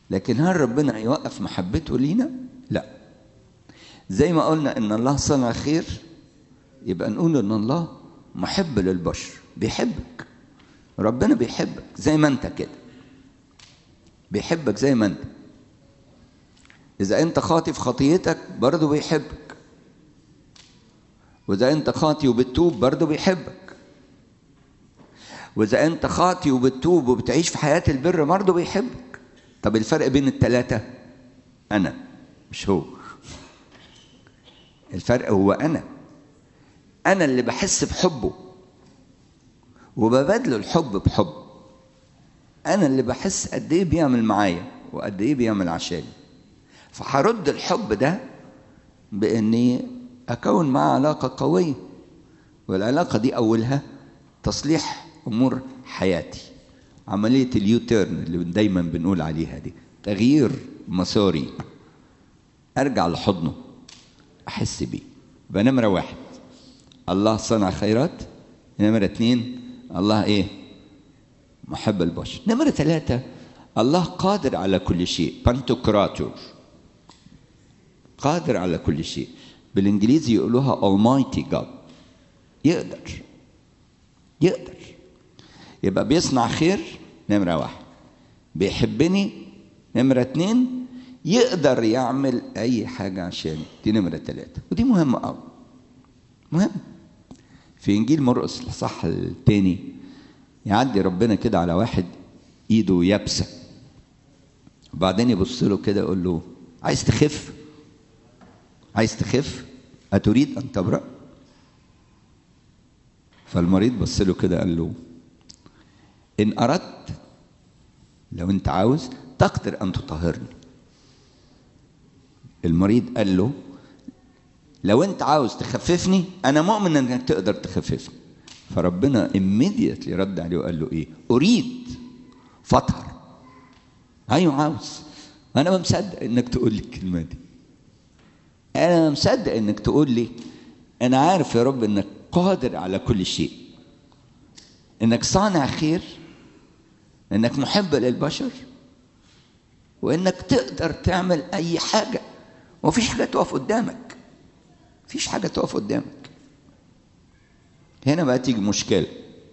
لكن هل ربنا هيوقف محبته لينا لا زي ما قلنا ان الله صنع خير يبقى نقول ان الله محب للبشر بيحبك ربنا بيحبك زي ما انت كده بيحبك زي ما انت اذا انت خاطي في خطيتك برضه بيحبك واذا انت خاطي وبتتوب برضه بيحبك واذا انت خاطي وبتتوب وبتعيش في حياه البر برضه بيحبك طب الفرق بين الثلاثه انا مش هو الفرق هو انا انا اللي بحس بحبه وببادله الحب بحب انا اللي بحس قد ايه بيعمل معايا وقد ايه بيعمل عشاني فهرد الحب ده باني اكون معاه علاقه قويه والعلاقه دي اولها تصليح امور حياتي عمليه اليوتيرن اللي دايما بنقول عليها دي تغيير مساري ارجع لحضنه احس بيه يبقى نمره واحد الله صنع خيرات نمره اتنين الله ايه محب البشر نمره ثلاثه الله قادر على كل شيء بانتوكراتور قادر على كل شيء بالانجليزي يقولوها Almighty God يقدر يقدر يبقى بيصنع خير نمرة واحد بيحبني نمرة اتنين يقدر يعمل أي حاجة عشاني دي نمرة ثلاثة ودي مهمة أوي مهم في إنجيل مرقس الصح التاني يعدي ربنا كده على واحد إيده يابسة وبعدين يبص له كده يقول له عايز تخف عايز تخف أتريد أن تبرأ فالمريض بص له كده قال له إن أردت لو أنت عاوز تقدر أن تطهرني المريض قال له لو أنت عاوز تخففني أنا مؤمن أنك تقدر تخففني فربنا immediately رد عليه وقال له إيه أريد فطهر أيوه عاوز أنا ما مصدق إنك تقول لي الكلمة دي أنا مصدق إنك تقول لي أنا عارف يا رب إنك قادر على كل شيء إنك صانع خير إنك محب للبشر وإنك تقدر تعمل أي حاجة ومفيش حاجة تقف قدامك مفيش حاجة تقف قدامك هنا بقى تيجي مشكلة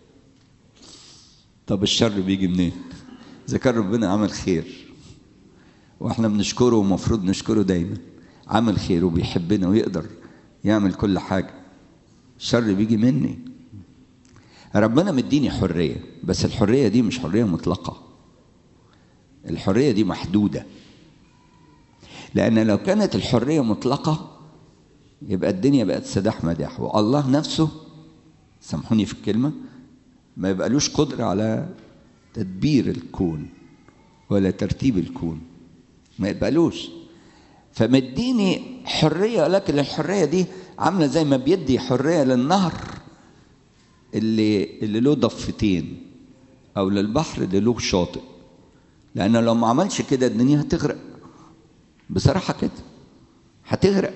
طب الشر بيجي منين؟ إذا كان ربنا عمل خير واحنا بنشكره ومفروض نشكره دايما عمل خير وبيحبنا ويقدر يعمل كل حاجة الشر بيجي مني ربنا مديني حرية بس الحرية دي مش حرية مطلقة الحرية دي محدودة لأن لو كانت الحرية مطلقة يبقى الدنيا بقت سداح مداح والله نفسه سامحوني في الكلمة ما يبقالوش قدرة على تدبير الكون ولا ترتيب الكون ما يبقالوش فمديني حرية لكن الحرية دي عاملة زي ما بيدي حرية للنهر اللي اللي له ضفتين أو للبحر اللي له شاطئ لأن لو ما عملش كده الدنيا هتغرق بصراحة كده هتغرق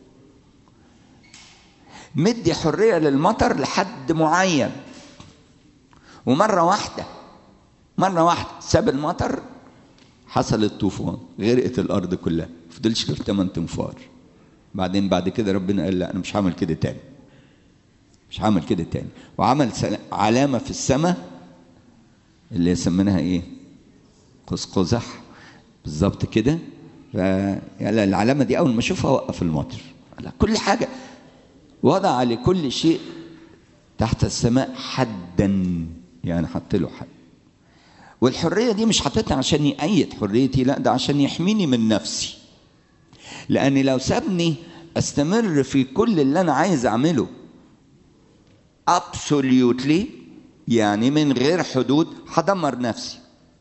مدي حرية للمطر لحد معين ومرة واحدة مرة واحدة ساب المطر حصل الطوفان غرقت الأرض كلها فضلش غير 8 تنفار بعدين بعد كده ربنا قال لا أنا مش هعمل كده تاني مش هعمل كده تاني وعمل علامة في السماء اللي سميناها إيه؟ قوس قزح بالظبط كده ف يعني العلامة دي أول ما أشوفها أوقف المطر لا كل حاجة وضع لكل شيء تحت السماء حدا يعني حط له حد والحرية دي مش حاططها عشان يأيد حريتي لا ده عشان يحميني من نفسي لأن لو سابني أستمر في كل اللي أنا عايز أعمله absolutely يعني من غير حدود هدمر نفسي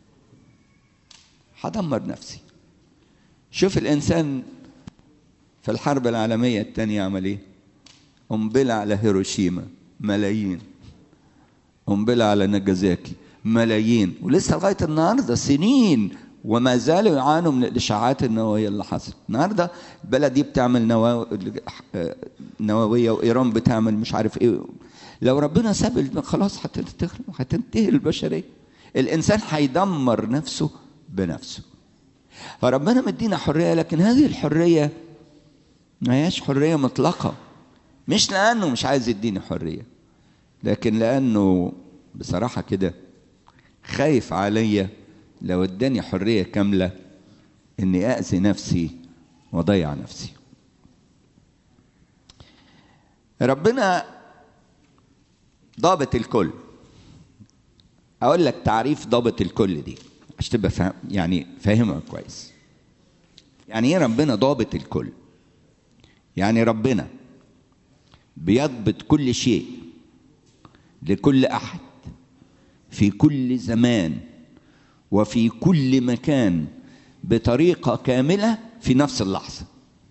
هدمر نفسي شوف الإنسان في الحرب العالمية الثانية عمل إيه؟ قنبلة على هيروشيما ملايين قنبلة على ناجازاكي ملايين ولسه لغاية النهاردة سنين وما زالوا يعانوا من الإشاعات النووية اللي حصلت النهاردة البلد دي بتعمل نوا... نووية وإيران بتعمل مش عارف إيه لو ربنا ساب خلاص هتنتهي البشرية الإنسان هيدمر نفسه بنفسه فربنا مدينا حريه لكن هذه الحريه ما هياش حريه مطلقه مش لانه مش عايز يديني حريه لكن لانه بصراحه كده خايف عليا لو اداني حريه كامله اني اذي نفسي واضيع نفسي ربنا ضابط الكل اقول لك تعريف ضابط الكل دي عشان تبقى فاهم يعني فاهمها كويس يعني ايه ربنا ضابط الكل يعني ربنا بيضبط كل شيء لكل احد في كل زمان وفي كل مكان بطريقه كامله في نفس اللحظه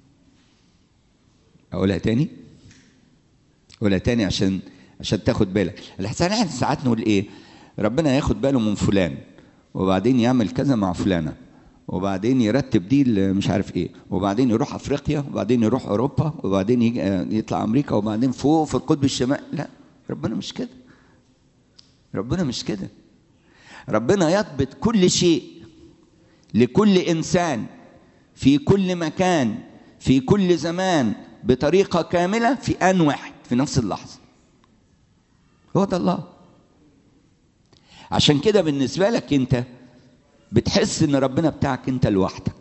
اقولها تاني اقولها تاني عشان عشان تاخد بالك الاحسان احنا ساعات نقول ايه ربنا ياخد باله من فلان وبعدين يعمل كذا مع فلانه وبعدين يرتب دي مش عارف ايه وبعدين يروح افريقيا وبعدين يروح اوروبا وبعدين يجي يطلع امريكا وبعدين فوق في القطب الشمالي لا ربنا مش كده ربنا مش كده ربنا يضبط كل شيء لكل انسان في كل مكان في كل زمان بطريقه كامله في ان واحد في نفس اللحظه هو ده الله عشان كده بالنسبه لك انت بتحس ان ربنا بتاعك انت لوحدك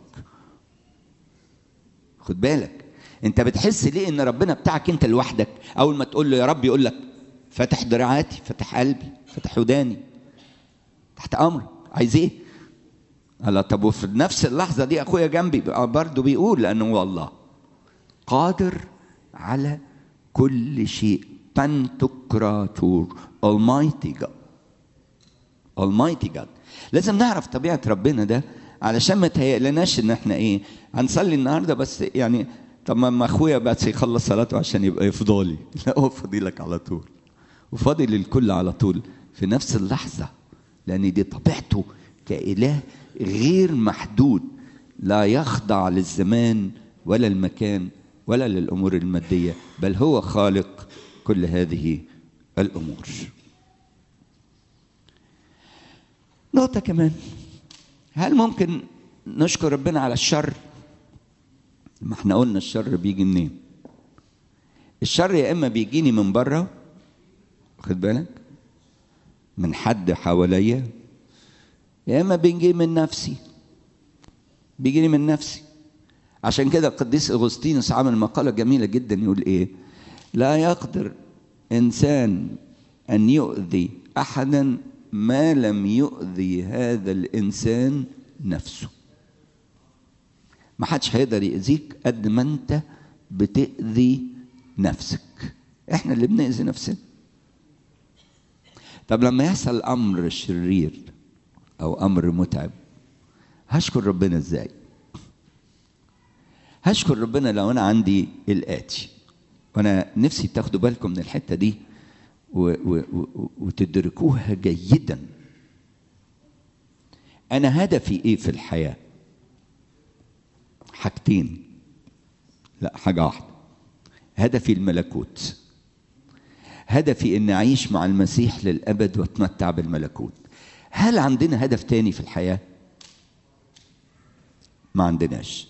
خد بالك انت بتحس ليه ان ربنا بتاعك انت لوحدك اول ما تقول له يا رب يقول لك فتح دراعاتي فتح قلبي فتح وداني تحت امرك عايز ايه الله طب وفي نفس اللحظه دي اخويا جنبي برضه بيقول لانه هو الله قادر على كل شيء بانتوكراتور Almighty God Almighty God لازم نعرف طبيعة ربنا ده علشان ما تهيألناش ان احنا ايه هنصلي النهارده بس يعني طب ما اخويا بس يخلص صلاته عشان يبقى يفضلي لا هو فاضي لك على طول وفاضي للكل على طول في نفس اللحظة لأن دي طبيعته كإله غير محدود لا يخضع للزمان ولا المكان ولا للأمور المادية بل هو خالق كل هذه الأمور نقطة كمان هل ممكن نشكر ربنا على الشر ما احنا قلنا الشر بيجي منين الشر يا اما بيجيني من بره خد بالك من حد حواليا يا اما بيجي من نفسي بيجيني من نفسي عشان كده القديس اغسطينوس عمل مقاله جميله جدا يقول ايه لا يقدر انسان ان يؤذي احدا ما لم يؤذي هذا الانسان نفسه ما حدش هيقدر يأذيك قد ما انت بتأذي نفسك احنا اللي بنأذي نفسنا طب لما يحصل امر شرير او امر متعب هشكر ربنا ازاي هشكر ربنا لو انا عندي الاتي وانا نفسي تاخدوا بالكم من الحته دي و و و وتدركوها جيدا انا هدفي ايه في الحياه حاجتين لا حاجه واحده هدفي الملكوت هدفي ان اعيش مع المسيح للابد واتمتع بالملكوت هل عندنا هدف تاني في الحياه ما عندناش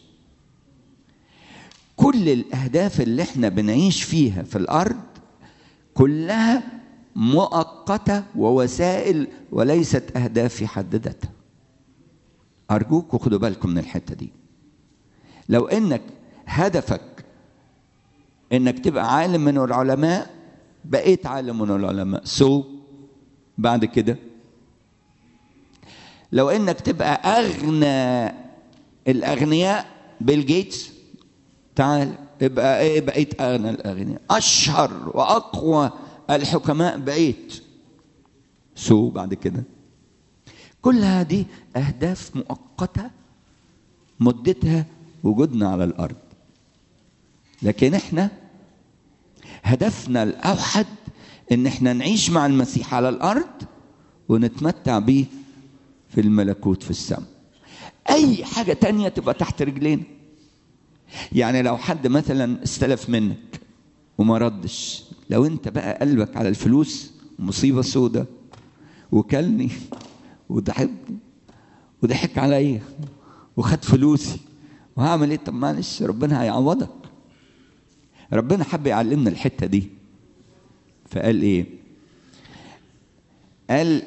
كل الاهداف اللي احنا بنعيش فيها في الارض كلها مؤقته ووسائل وليست اهداف في حد ذاتها ارجوكوا خدوا بالكم من الحته دي لو انك هدفك انك تبقى عالم من العلماء بقيت عالم من العلماء سو so, بعد كده لو انك تبقى اغنى الاغنياء بيل جيتس تعال ابقى ايه بقيت اغنى الاغنياء اشهر واقوى الحكماء بقيت سو so, بعد كده كل هذه اهداف مؤقته مدتها وجودنا على الارض لكن احنا هدفنا الاوحد ان احنا نعيش مع المسيح على الارض ونتمتع بيه في الملكوت في السماء اي حاجه تانية تبقى تحت رجلينا يعني لو حد مثلا استلف منك وما ردش لو انت بقى قلبك على الفلوس مصيبه سودة وكلني وضحكني وضحك عليا وخد فلوسي وهعمل ايه طب معلش ربنا هيعوضك ربنا حب يعلمنا الحته دي فقال ايه قال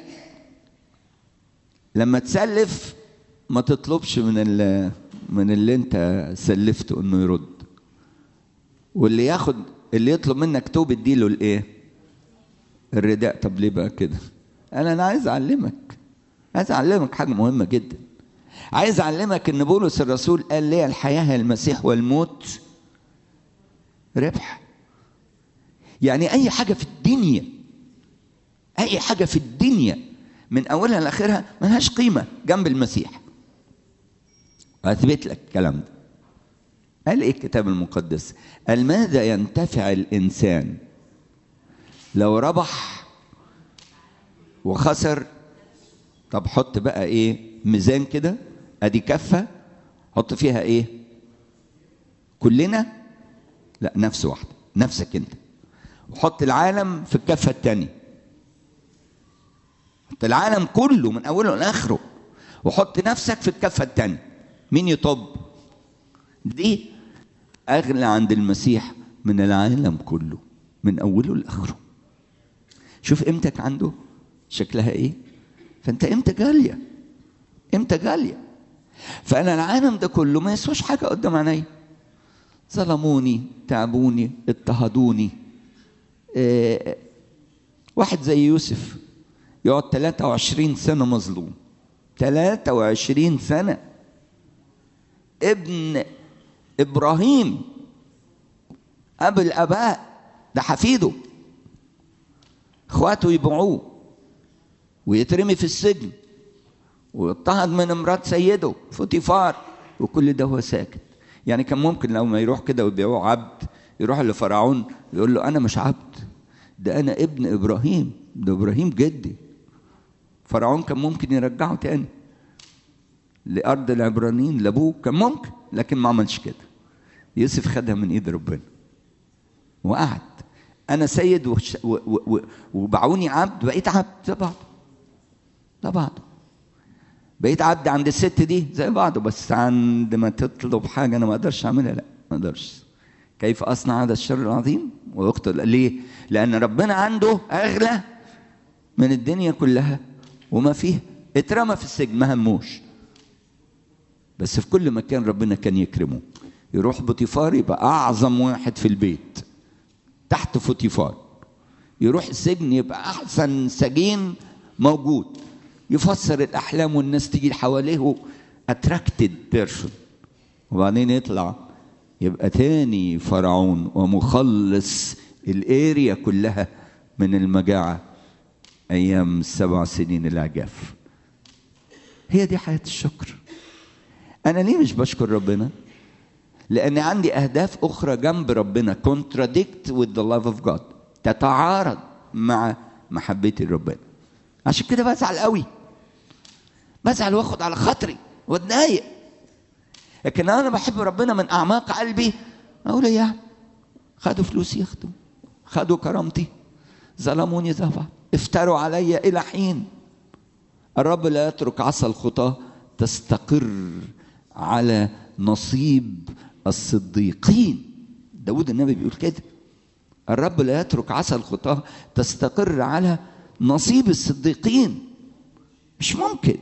لما تسلف ما تطلبش من ال من اللي انت سلفته انه يرد واللي ياخد اللي يطلب منك توب اديله الايه الرداء طب ليه بقى كده انا انا عايز اعلمك عايز اعلمك حاجه مهمه جدا عايز اعلمك ان بولس الرسول قال لي الحياه هي المسيح والموت ربح يعني اي حاجه في الدنيا اي حاجه في الدنيا من اولها لاخرها ملهاش قيمه جنب المسيح اثبت لك الكلام ده قال ايه الكتاب المقدس قال ماذا ينتفع الانسان لو ربح وخسر طب حط بقى ايه ميزان كده ادي كفه حط فيها ايه كلنا لا نفس واحده نفسك انت وحط العالم في الكفه الثانيه حط العالم كله من اوله لاخره وحط نفسك في الكفه الثانيه مين يطب دي اغلى عند المسيح من العالم كله من اوله لاخره شوف قيمتك عنده شكلها ايه فانت قيمتك غاليه قيمتك غاليه فانا العالم ده كله ما يسواش حاجه قدام عينيا ظلموني تعبوني اضطهدوني إيه واحد زي يوسف يقعد 23 سنة مظلوم 23 سنة ابن إبراهيم أب الآباء ده حفيده إخواته يبيعوه ويترمي في السجن ويضطهد من مرات سيده فوتيفار وكل ده هو ساكت يعني كان ممكن لو ما يروح كده ويبيعوه عبد يروح لفرعون يقول له انا مش عبد ده انا ابن ابراهيم ده ابراهيم جدي فرعون كان ممكن يرجعه تاني لارض العبرانيين لابوه كان ممكن لكن ما عملش كده يوسف خدها من ايد ربنا وقعد انا سيد وش- و- و- و- وباعوني عبد بقيت عبد زي بعض ده بعض بقيت عبد عند الست دي زي بعضه بس عند ما تطلب حاجه انا ما اقدرش اعملها لا ما اقدرش كيف اصنع هذا الشر العظيم واقتل ليه لان ربنا عنده اغلى من الدنيا كلها وما فيها اترمى في السجن ما هموش بس في كل مكان ربنا كان يكرمه يروح بوتيفار يبقى اعظم واحد في البيت تحت فوتيفار يروح السجن يبقى احسن سجين موجود يفسر الاحلام والناس تيجي حواليه اتراكتد بيرسون وبعدين يطلع يبقى تاني فرعون ومخلص الاريا كلها من المجاعه ايام السبع سنين العجاف هي دي حياه الشكر انا ليه مش بشكر ربنا لان عندي اهداف اخرى جنب ربنا contradict with the love of God تتعارض مع محبتي لربنا عشان كده بزعل قوي بزعل واخد على خاطري واتضايق لكن انا بحب ربنا من اعماق قلبي اقول ايه يعني خدوا فلوسي ياخدوا خدوا كرامتي ظلموني زفا افتروا علي الى حين الرب لا يترك عصا الخطاه تستقر على نصيب الصديقين داود النبي بيقول كده الرب لا يترك عصا الخطاه تستقر على نصيب الصديقين مش ممكن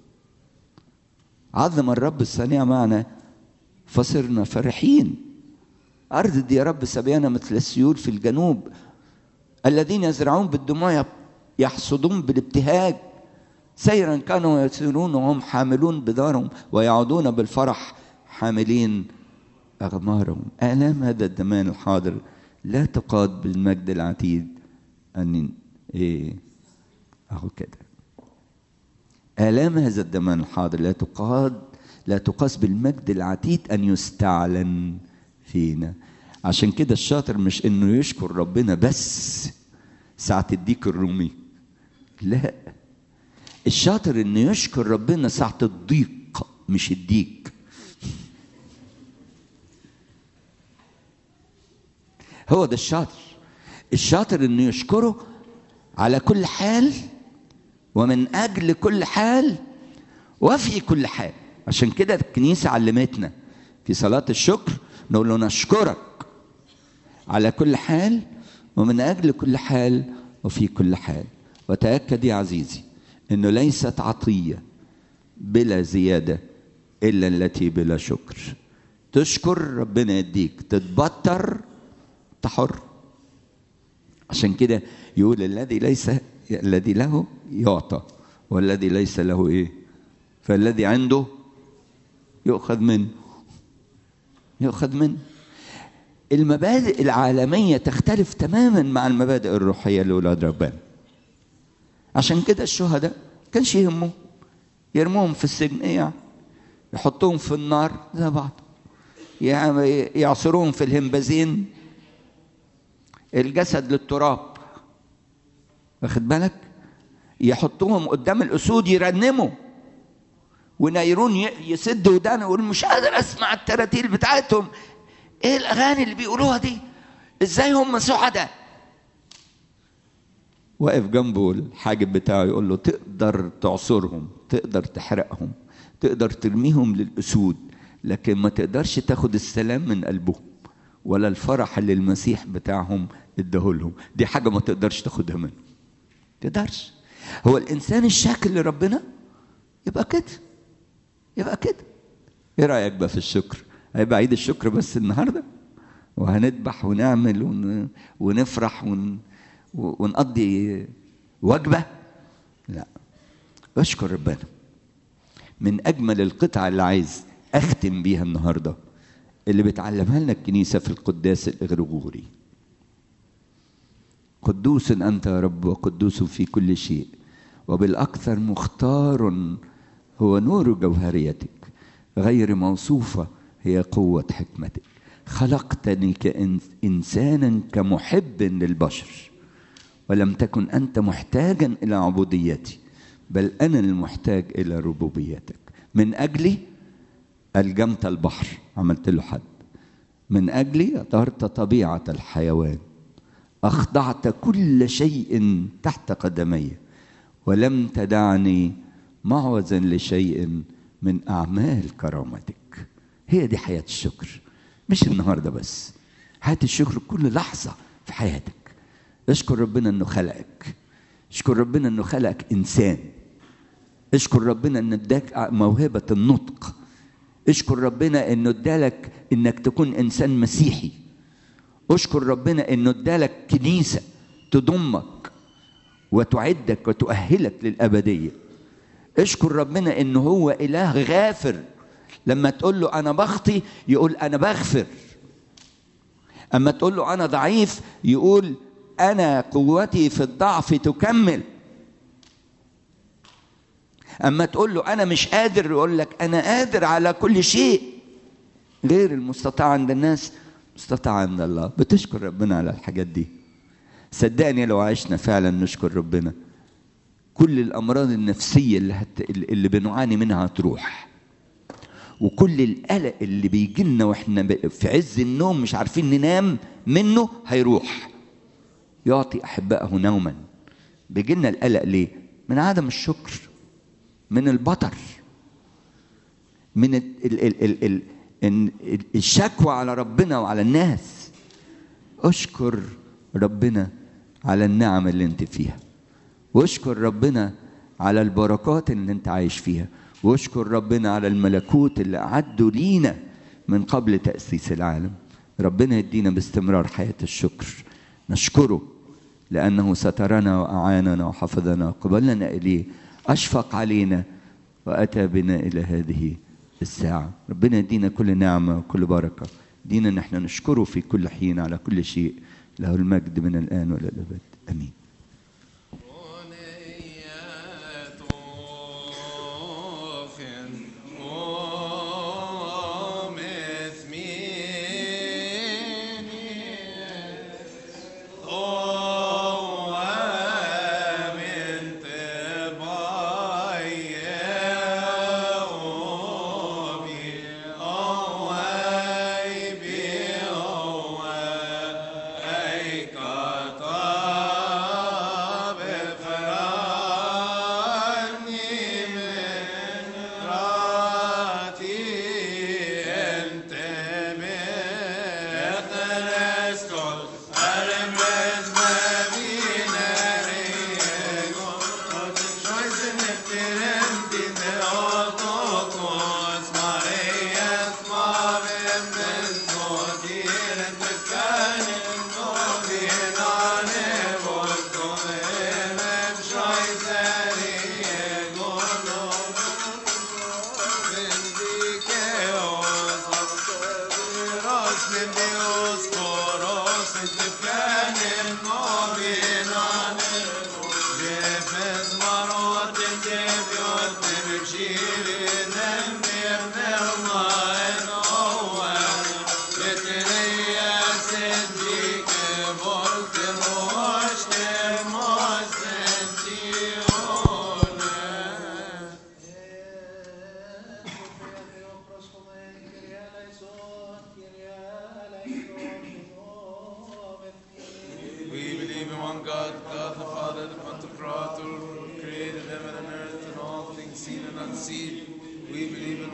عظم الرب الصنيع معنا فصرنا فرحين أرض دي يا رب سبيانا مثل السيول في الجنوب الذين يزرعون بالدموع يحصدون بالابتهاج سيرا كانوا يسيرون وهم حاملون بدارهم ويعودون بالفرح حاملين أغمارهم آلام هذا الزمان الحاضر لا تقاد بالمجد العتيد أن إيه أهو كده آلام هذا الزمان الحاضر لا تقاد لا تقاس بالمجد العتيد أن يستعلن فينا عشان كده الشاطر مش إنه يشكر ربنا بس ساعة الديك الرومي لا الشاطر إنه يشكر ربنا ساعة الضيق مش الديك هو ده الشاطر الشاطر انه يشكره على كل حال ومن اجل كل حال وفي كل حال عشان كده الكنيسة علمتنا في صلاة الشكر نقول له نشكرك على كل حال ومن أجل كل حال وفي كل حال وتأكد يا عزيزي أنه ليست عطية بلا زيادة إلا التي بلا شكر تشكر ربنا يديك تتبطر تحر عشان كده يقول الذي ليس الذي له يعطى والذي ليس له ايه فالذي عنده يؤخذ منه يؤخذ منه المبادئ العالمية تختلف تماما مع المبادئ الروحية لأولاد ربنا عشان كده الشهداء كانش يهمهم يرموهم في السجن ايه يعني يحطوهم في النار زي بعض يعصروهم في الهمبازين الجسد للتراب واخد بالك يحطوهم قدام الاسود يرنموا ونيرون يسد ودانه يقول مش قادر اسمع التراتيل بتاعتهم ايه الاغاني اللي بيقولوها دي ازاي هم سعداء واقف جنبه الحاجب بتاعه يقول له تقدر تعصرهم تقدر تحرقهم تقدر ترميهم للاسود لكن ما تقدرش تاخد السلام من قلبهم ولا الفرح اللي المسيح بتاعهم اداهولهم دي حاجه ما تقدرش تاخدها منه تقدرش هو الانسان الشاكر لربنا يبقى كده يبقى كده ايه رايك بقى في الشكر هيبقى عيد الشكر بس النهارده وهنذبح ونعمل ون... ونفرح ون... ونقضي وجبه لا اشكر ربنا من اجمل القطع اللي عايز اختم بيها النهارده اللي بتعلمها لنا الكنيسه في القداس الاغريغوري قدوس انت يا رب وقدوس في كل شيء وبالاكثر مختار هو نور جوهريتك غير موصوفه هي قوه حكمتك خلقتني كانسانا كمحب للبشر ولم تكن انت محتاجا الى عبوديتي بل انا المحتاج الى ربوبيتك من اجلي الجمت البحر عملت له حد من اجلي اطهرت طبيعه الحيوان اخضعت كل شيء تحت قدمي ولم تدعني معوزا لشيء من اعمال كرامتك هي دي حياه الشكر مش النهارده بس حياه الشكر كل لحظه في حياتك اشكر ربنا انه خلقك اشكر ربنا انه خلقك انسان اشكر ربنا انه اداك موهبه النطق اشكر ربنا انه ادالك انك تكون انسان مسيحي اشكر ربنا انه ادالك كنيسه تضمك وتعدك وتؤهلك للابديه اشكر ربنا انه هو اله غافر لما تقول له انا بخطي يقول انا بغفر اما تقول له انا ضعيف يقول انا قوتي في الضعف تكمل اما تقول له انا مش قادر يقول لك انا قادر على كل شيء غير المستطاع عند الناس مستطاع عند الله بتشكر ربنا على الحاجات دي صدقني لو عشنا فعلا نشكر ربنا كل الامراض النفسيه اللي هت... اللي بنعاني منها هتروح وكل القلق اللي بيجي لنا واحنا ب... في عز النوم مش عارفين ننام منه هيروح يعطي احبائه نوما بيجي لنا القلق ليه من عدم الشكر من البطر من ال ال ال ال ال الشكوى على ربنا وعلى الناس اشكر ربنا على النعم اللي انت فيها واشكر ربنا على البركات اللي انت عايش فيها واشكر ربنا على الملكوت اللي أعده لينا من قبل تأسيس العالم ربنا يدينا باستمرار حياة الشكر نشكره لأنه سترنا وأعاننا وحفظنا وقبلنا إليه أشفق علينا وأتى بنا إلى هذه الساعة ربنا يدينا كل نعمة وكل بركة دينا نحن نشكره في كل حين على كل شيء له المجد من الآن وإلى الأبد آمين Oh,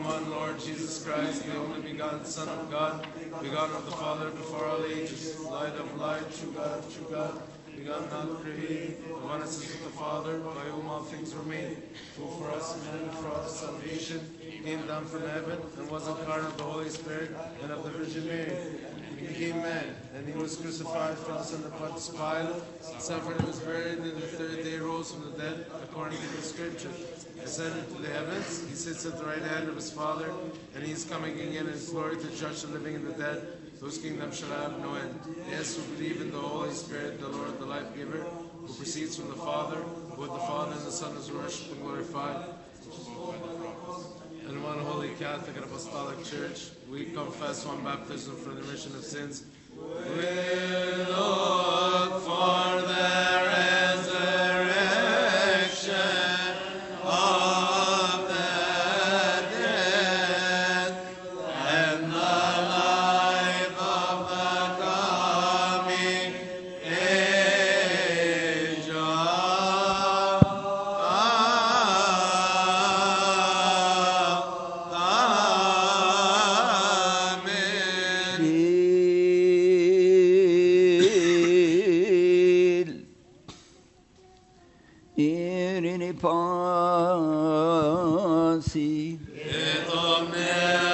in one Lord Jesus Christ, the only begotten Son of God, begotten of the Father before all ages, light of light, true God of true God, begotten not created, the one essence of the Father, by whom all things were made, who for us men and for our salvation came down from heaven and was incarnate of the Holy Spirit and of the Virgin Mary. He became man, and he was crucified for us under Pontius Pilate, suffered and was buried, and the third day rose from the dead, according to the Scripture. Ascended to the heavens, he sits at the right hand of his Father, and he is coming again in his glory to judge the living and the dead, whose kingdom shall have no end. Yes, who believe in the Holy Spirit, the Lord, the life giver, who proceeds from the Father, who with the Father and the Son is worshipped and glorified. In one holy Catholic and Apostolic Church, we confess one baptism for the remission of sins. We look for the resurrection of the dead and the life of the coming age. Amen. Il Irini pasi Et omnes